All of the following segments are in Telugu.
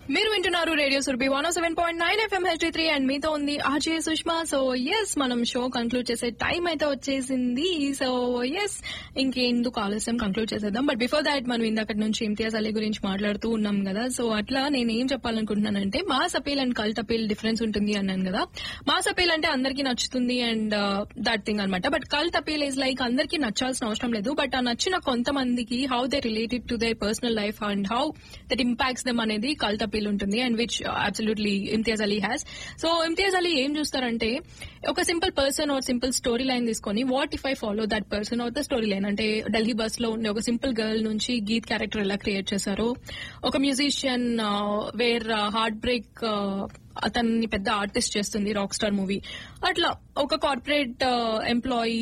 మీరు వింటున్నారు radio Surabhi one seven point nine FM HD three and మీతో ఉంది ఆర్జే సుష్మా సో ఎస్ మనం షో కంక్లూడ్ చేసే టైం అయితే వచ్చేసింది సో ఎస్ ఇంకెందుకు ఆలస్యం కంక్లూడ్ చేసేద్దాం బట్ బిఫోర్ దాట్ మనం ఇందాక నుంచి ఇమ్తియాజ్ అలీ గురించి మాట్లాడుతూ ఉన్నాం కదా సో అట్లా నేను ఏం చెప్పాలనుకుంటున్నానంటే mass appeal and cult appeal difference ఉంటుంది అన్నాను కదా మాస్ అపీల్ అంటే అందరికీ నచ్చుతుంది అండ్ దట్ థింగ్ అనమాట but cult appeal is like అందరికీ నచ్చాల్సిన అవసరం లేదు బట్ ఆ నచ్చిన కొంతమందికి how they related to their personal life and how that impacts them అనేది కల్ట్ అపీల్ ఉంటుంది and which absolutely Imtiaz Ali has so Imtiaz Ali ఏం చూస్తారంటే ఒక simple person or simple story line తీసుకొని what if I follow that person or the story line అంటే ఢిల్లీ బస్ లో ఉండే ఒక సింపుల్ గర్ల్ నుంచి గీత్ క్యారెక్టర్ ఎలా క్రియేట్ చేశారో ఒక మ్యూజిషియన్ వేర్ హార్ట్ బ్రేక్ అతన్ని పెద్ద ఆర్టిస్ట్ చేస్తుంది రాక్ స్టార్ మూవీ అట్లా ఒక కార్పొరేట్ ఎంప్లాయీ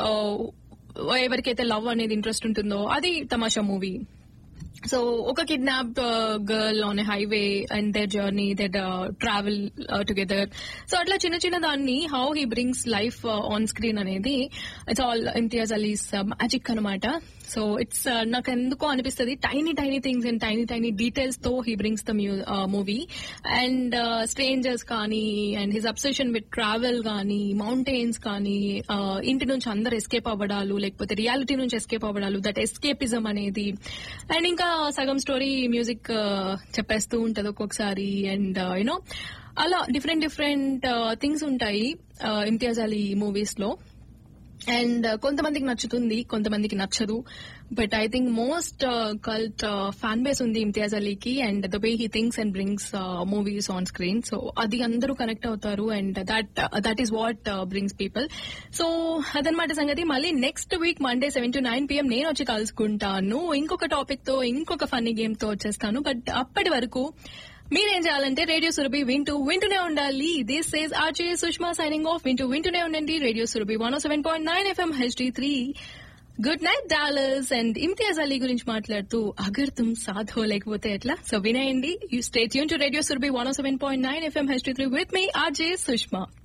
ఎవరికైతే లవ్ అనేది ఇంట్రెస్ట్ ఉంటుందో అది తమాషా మూవీ సో ఒక kidnap girl on highway and their journey their travel together so అట్లా చిన్న చిన్న దాన్ని how he brings life on screen అనేది it's all Imtiaz Ali's magic అనమాట సో ఇట్స్ నాకు ఎందుకో అనిపిస్తుంది tiny tiny things and tiny tiny details తో he brings the movie and strangers కానీ and his obsession with travel కానీ మౌంటైన్స్ కానీ ఇంటి నుంచి అందరు ఎస్కేప్ అవ్వడాలు లేకపోతే రియాలిటీ నుంచి ఎస్కేప్ అవ్వడాలు దట్ ఎస్కేపిజం అనేది అండ్ ఇంకా సగం స్టోరీ మ్యూజిక్ చెప్పేస్తూ ఉంటది ఒక్కొక్కసారి అండ్ యునో అలా డిఫరెంట్ డిఫరెంట్ థింగ్స్ ఉంటాయి ఇమ్తియాజ్ అలీ మూవీస్ లో అండ్ కొంతమందికి నచ్చుతుంది కొంతమందికి నచ్చదు but I think most cult fan base ఉంది ఇమ్తియాజ్ అలీకి and the way he things and brings movies on screen so అది అందరూ కనెక్ట్ అవుతారు and that that is what brings people so అదనమాట సంగతి మళ్ళీ next week Monday seven to nine PM నేను వచ్చి కలుసుకుంటాను ఇంకొక టాపిక్ తో ఇంకొక ఫన్నీ గేమ్ తో వచ్చేస్తాను బట్ అప్పటి వరకు మీరేం చేయాలంటే రేడియో సురభి వింటూ వింటూనే ఉండాలి this says RJ Sushma signing off వింటూ వింటూనే ఉండండి radio Surabhi one seven point nine FM HD three good night dollars and Imtiaz Ali గురించి మాట్లాడుతూ అగర్ తుమ్ సాధో లేకపోతే ఎట్లా సో వినేయండి you stay tune to radio Surabhi one seven point nine FM HD three with మీ ఆర్జే సుష్మా